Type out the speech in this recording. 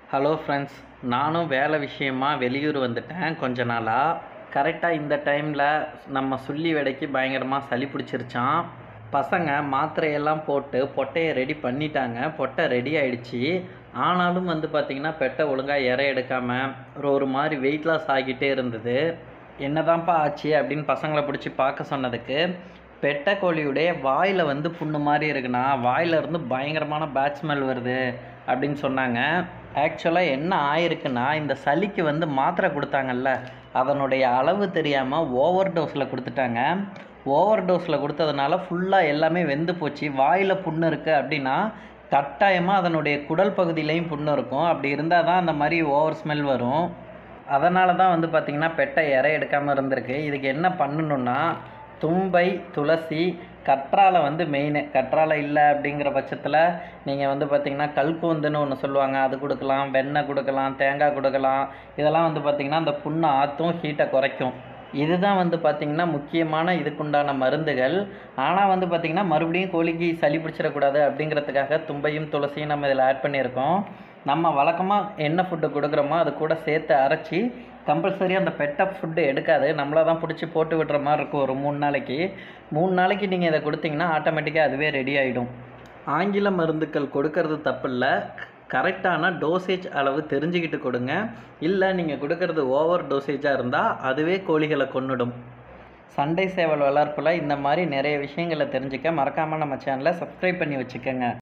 hello friends நானும் வேலை விஷயமா வெளியூர் வந்துட்டேன் கொஞ்ச நாளாக கரெக்டாக இந்த டைமில் நம்ம சுள்ளி வெடைக்கு பயங்கரமாக சளி பிடிச்சிருச்சான் பசங்க மாத்திரையெல்லாம் போட்டு பொட்டையை ரெடி பண்ணிட்டாங்க பொட்டை ரெடி ஆயிடுச்சு ஆனாலும் வந்து பார்த்திங்கன்னா பெட்டை ஒழுங்காக இற எடுக்காமல் ஒரு ஒரு மாதிரி வெயிட் லாஸ் ஆகிட்டே இருந்தது என்னதான்ப்பா ஆச்சு அப்படின்னு பசங்களை பிடிச்சி பார்க்க சொன்னதுக்கு பெட்டை கோழியுடைய வாயில் வந்து புண்ணு மாதிரி இருக்குண்ணா வாயில இருந்து பயங்கரமான பேட் ஸ்மெல் வருது அப்படின்னு சொன்னாங்க ஆக்சுவலாக என்ன ஆயிருக்குன்னா இந்த சளிக்கு வந்து மாத்திரை கொடுத்தாங்கல்ல அதனுடைய அளவு தெரியாமல் ஓவர் டோஸில் கொடுத்துட்டாங்க ஓவர் டோஸில் கொடுத்ததுனால ஃபுல்லாக எல்லாமே வெந்து போச்சு வாயில் புண்ணு இருக்குது அப்படின்னா கட்டாயமாக அதனுடைய குடல் பகுதியிலையும் புண்ணு இருக்கும் அப்படி இருந்தால் தான் அந்த மாதிரி ஓவர் ஸ்மெல் வரும் அதனால தான் வந்து பார்த்திங்கன்னா பெட்டை இறை எடுக்காமல் இருந்திருக்கு இதுக்கு என்ன பண்ணணுன்னா தும்பை துளசி கற்றாழை வந்து மெயின் கற்றாழை இல்லை அப்படிங்கிற பட்சத்தில் நீங்கள் வந்து பார்த்திங்கன்னா கல்கூந்துன்னு ஒன்று சொல்லுவாங்க அது கொடுக்கலாம் வெண்ணெய் கொடுக்கலாம் தேங்காய் கொடுக்கலாம் இதெல்லாம் வந்து பார்த்திங்கன்னா அந்த புண்ணை ஆற்றும் ஹீட்டை குறைக்கும் இதுதான் வந்து பார்த்திங்கன்னா முக்கியமான இதுக்குண்டான மருந்துகள் ஆனால் வந்து பார்த்திங்கன்னா மறுபடியும் கோழிக்கு சளி பிடிச்சிடக்கூடாது அப்படிங்கிறதுக்காக தும்பையும் துளசியும் நம்ம இதில் ஆட் பண்ணியிருக்கோம் நம்ம வழக்கமாக என்ன ஃபுட்டு கொடுக்குறோமோ அது கூட சேர்த்து அரைச்சி கம்பல்சரி அந்த பெட்டை ஃபுட்டு எடுக்காது நம்மளா தான் பிடிச்சி போட்டு விடுற மாதிரி இருக்கும் ஒரு மூணு நாளைக்கு மூணு நாளைக்கு நீங்கள் இதை கொடுத்தீங்கன்னா ஆட்டோமேட்டிக்காக அதுவே ரெடி ஆகிடும் ஆங்கில மருந்துக்கள் கொடுக்கறது தப்பில்லை கரெக்டான டோசேஜ் அளவு தெரிஞ்சுக்கிட்டு கொடுங்க இல்லை நீங்கள் கொடுக்கறது ஓவர் டோசேஜாக இருந்தால் அதுவே கோழிகளை கொன்னுடும் சண்டை சேவல் வளர்ப்பில் இந்த மாதிரி நிறைய விஷயங்களை தெரிஞ்சுக்க மறக்காமல் நம்ம சேனலை சப்ஸ்கிரைப் பண்ணி வச்சுக்கோங்க